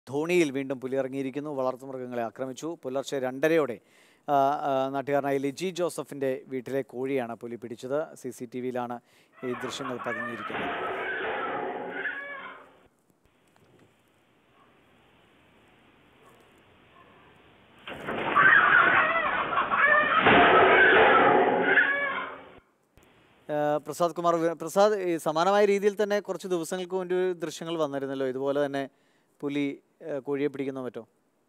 ധോണിയിൽ വീണ്ടും പുലി ഇറങ്ങിയിരിക്കുന്നു വളർത്തുമൃഗങ്ങളെ ആക്രമിച്ചു പുലർച്ചെ രണ്ടരയോടെ ആ, ആ, നാട്ടുകാരനായ ലിജി ജോസഫിന്റെ വീട്ടിലെ കോഴിയാണ് പുലി പിടിച്ചത് സി സി ടി വിയിലാണ് ഈ ദൃശ്യങ്ങൾ പതിഞ്ഞിരിക്കുന്നത് ആ, പ്രസാദ് കുമാർ വി- പ്രസാദ് ഈ സമാനമായ രീതിയിൽ തന്നെ കുറച്ച് ദിവസങ്ങൾക്ക് മുൻപ് ദൃശ്യങ്ങൾ വന്നിരുന്നല്ലോ ഇതുപോലെ തന്നെ പുലി ആ, കോഴിയെ പിടിക്കുന്നോ മറ്റോ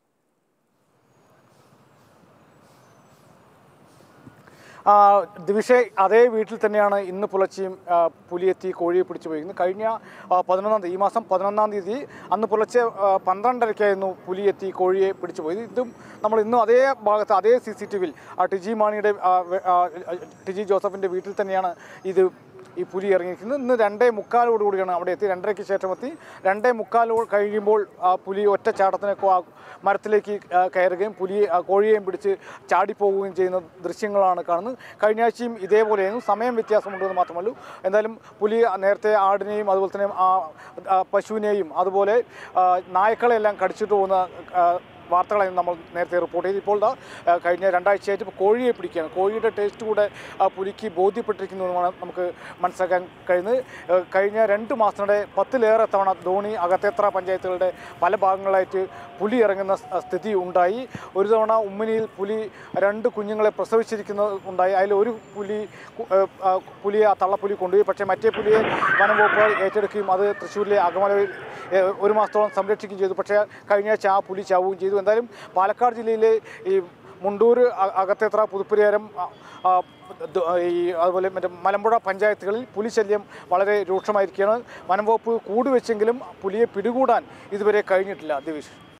ആ, ദിവിഷെ അതേ വീട്ടിൽ തന്നെയാണ് ഇന്ന് പുലർച്ചെയും ആ, പുലിയെത്തി കോഴിയെ പിടിച്ചു പോയിരിക്കുന്നത് കഴിഞ്ഞ ആ, പതിനൊന്നാം തീയതി ഈ മാസം പതിനൊന്നാം തീയതി അന്ന് പുലർച്ചെ ആ, പന്ത്രണ്ടരയ്ക്കായിരുന്നു പുലിയെത്തി കോഴിയെ പിടിച്ചു പോയത് ഇതും നമ്മൾ ഇന്നും അതേ ഭാഗത്ത് അതേ സി സി ടി വിയിൽ ടിജി മാണിയുടെ ആ, വെ- ആ, ടിജി ജോസഫിൻ്റെ വീട്ടിൽ തന്നെയാണ് ഇത് ഈ പുലി ഇറങ്ങിയിരിക്കുന്നത് ഇന്ന് രണ്ടേ മുക്കാലോട് കൂടിയാണ് അവിടെ എത്തി രണ്ടരയ്ക്ക് ശേഷം എത്തി രണ്ടേ മുക്കാലോട് കഴിയുമ്പോൾ ആ പുലി ഒറ്റ ചാട്ടത്തിന് കോ- ആ മരത്തിലേക്ക് ആ, കയറുകയും പുലിയെ ആ കോഴിയെയും പിടിച്ച് ചാടിപ്പോവുകയും ചെയ്യുന്ന ദൃശ്യങ്ങളാണ് കാണുന്നത് കഴിഞ്ഞ ആഴ്ചയും ഇതേപോലെയായിരുന്നു സമയം വ്യത്യാസമുണ്ടെന്ന് മാത്രമല്ല എന്തായാലും പുലി നേരത്തെ ആടിനെയും അതുപോലെ തന്നെ ആ, ആ, പശുവിനെയും അതുപോലെ ആ, നായ്ക്കളെല്ലാം കടിച്ചിട്ട് പോകുന്ന ആ, വാർത്തകളായിരുന്നു നമ്മൾ നേരത്തെ റിപ്പോർട്ട് ചെയ്തു ഇപ്പോൾ ദാ ആ, കഴിഞ്ഞ രണ്ടാഴ്ചയായിട്ട് ഇപ്പോൾ കോഴിയെ പിടിക്കുകയാണ് കോഴിയുടെ ടേസ്റ്റ് കൂടെ ആ പുലിക്ക് ബോധ്യപ്പെട്ടിരിക്കുന്നു എന്നാണ് നമുക്ക് മനസ്സിലാക്കാൻ കഴിയുന്നത് ആ, കഴിഞ്ഞ രണ്ട് മാസത്തിനിടെ പത്തിലേറെ തവണ ധോണി അകത്തേത്ര പഞ്ചായത്തുകളുടെ പല ഭാഗങ്ങളായിട്ട് പുലി ഇറങ്ങുന്ന സ്- സ്ഥിതി ഉണ്ടായി ഒരു തവണ ഉമ്മിനിയിൽ പുലി രണ്ട് കുഞ്ഞുങ്ങളെ പ്രസവിച്ചിരിക്കുന്നത് ഉണ്ടായി അതിൽ ഒരു പുലി കു- ആ, ആ, പുലിയെ ആ തള്ളപ്പുലി കൊണ്ടുപോയി പക്ഷേ മറ്റേ പുലിയെ വനം വകുപ്പ് ഏറ്റെടുക്കുകയും അത് തൃശ്ശൂരിലെ അകമലയിൽ ഏ, ഒരു മാസത്തോളം സംരക്ഷിക്കുകയും ചെയ്തു പക്ഷേ കഴിഞ്ഞ ആഴ്ച ആ പുലി ചാവുകയും ചെയ്തു എന്തായാലും പാലക്കാട് ജില്ലയിലെ ഈ മുണ്ടൂർ അ- അകത്തേത്ര പുതുപ്പരിയാരം ആ, ആ, ദ- ഈ അതുപോലെ മറ്റേ മലമ്പുഴ പഞ്ചായത്തുകളിൽ പുലിശല്യം വളരെ രൂക്ഷമായിരിക്കുകയാണ് വനം വകുപ്പ് കൂടുവെച്ചെങ്കിലും പുലിയെ പിടികൂടാൻ ഇതുവരെ കഴിഞ്ഞിട്ടില്ല ദിവിഷ്